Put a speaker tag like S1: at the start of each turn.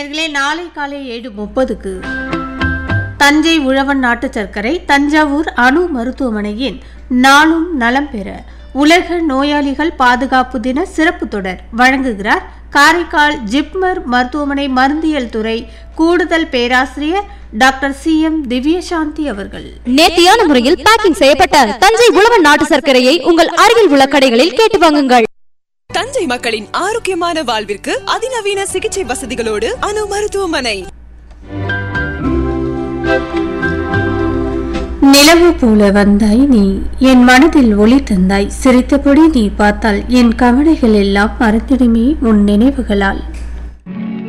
S1: நேர்களே நாளை காலை ஏழு முப்பதுக்கு தஞ்சை உழவன் நாட்டு சர்க்கரை தஞ்சாவூர் அணு மருத்துவமனையின் நாளும் நலம் பெற உலக நோயாளிகள் பாதுகாப்பு தின சிறப்பு தொடர் வழங்குகிறார் காரைக்கால் ஜிப்மர் மருத்துவமனை மருந்தியல் துறை கூடுதல் பேராசிரியர் டாக்டர் சி எம் திவ்யசாந்தி அவர்கள்
S2: நேர்த்தியான முறையில் பேக்கிங் செய்யப்பட்ட தஞ்சை உழவன் நாட்டு சர்க்கரையை உங்கள் அருகில் உள்ள கடைகளில் கேட்டு வாங்குங்கள்
S3: தஞ்சை மக்களின் ஆரோக்கியமான வாழ்விற்கு அதிநவீன சிகிச்சை வசதிகளோடு அணு மருத்துவமனை
S1: நிலவு போல வந்தாய் நீ என் மனதில் ஒளி தந்தாய் சிரித்தபடி நீ பார்த்தால் என் கவலைகள் எல்லாம் மறந்திடுமே உன் நினைவுகளால்